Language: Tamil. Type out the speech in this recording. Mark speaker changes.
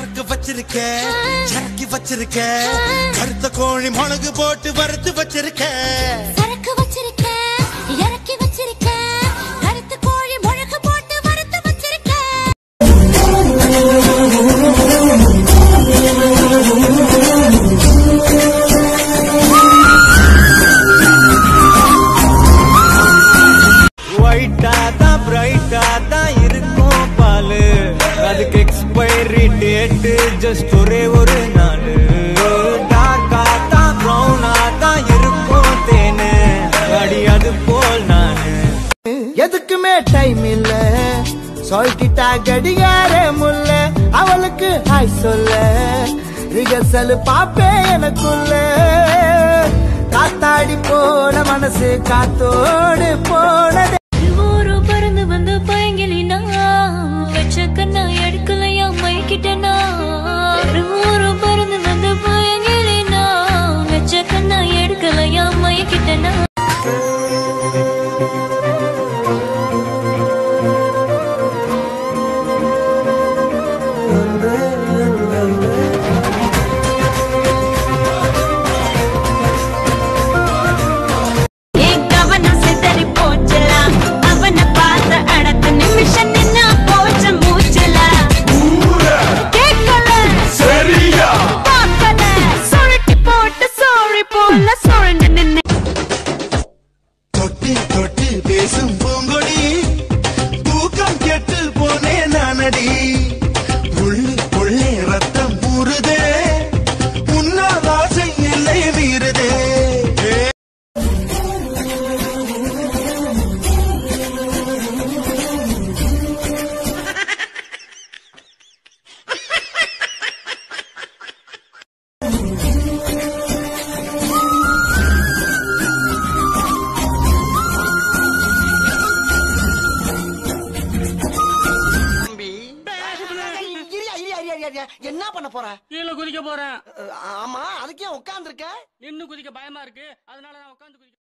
Speaker 1: சரக்கு வச்சிருக்க சரக்கு வச்சிருக்க கருத்த கோழி மிளகு போட்டு வறுத்து வச்சிருக்க
Speaker 2: சரக்கு வச்சிருக்க இறக்கி வச்சிருக்க கருத்து கோழி முழக்கு போட்டு வறுத்து வச்சிருக்க
Speaker 3: ஒயிட்டா தான் பிரைட்டா தான் இருக்கும் பாலு அதுக்கு எக்ஸ்பைரி டேட்டு ஜஸ்ட் ஒரே ஒரு நாள் டார்க்கா தான் ப்ரௌனா தான் இருக்கும் தேனு அடி அது போல் நானு
Speaker 4: எதுக்குமே டைம் இல்ல சொல்லிட்டா கடிகார முல்ல அவளுக்கு ஹாய் சொல்ல ரிகர்சல் பாப்பே எனக்குள்ள காத்தாடி போன மனசு காத்தோடு போனது
Speaker 2: ஊரு பறந்து வந்து பயங்கிலினா வச்ச கண்ணா எடுக்கலையா மைக்கிட்டனா ஊரு பறந்து வந்து பயங்கிலினா வச்ச கண்ணா எடுக்கலையா மைக்கிட்டனா
Speaker 5: என் கவனம் சிதறி போச்சலா அவனை பார்த்த அடுத்த நிமிஷம் நின்னா போச்ச மூச்சல கேட்கல சரியா பார்க்கல சுருட்டி போட்டு சோழி போல சுழண்டு நின்னு
Speaker 1: தொட்டு தொட்டு பேசும் பூங்கொடி தூக்கம் கெட்டு போனே நானடி உள்ளு உள்ளே ரத்தம் ஊறுதே உன்னால் ஆசை எல்லை மீறுதே
Speaker 4: என்ன பண்ண போற
Speaker 6: கீழே குதிக்க போறேன்
Speaker 4: ஆமா அதுக்கே உட்கார்ந்து இருக்க
Speaker 6: நின்னு குதிக்க பயமா இருக்கு அதனால நான் உட்காந்து குதிக்க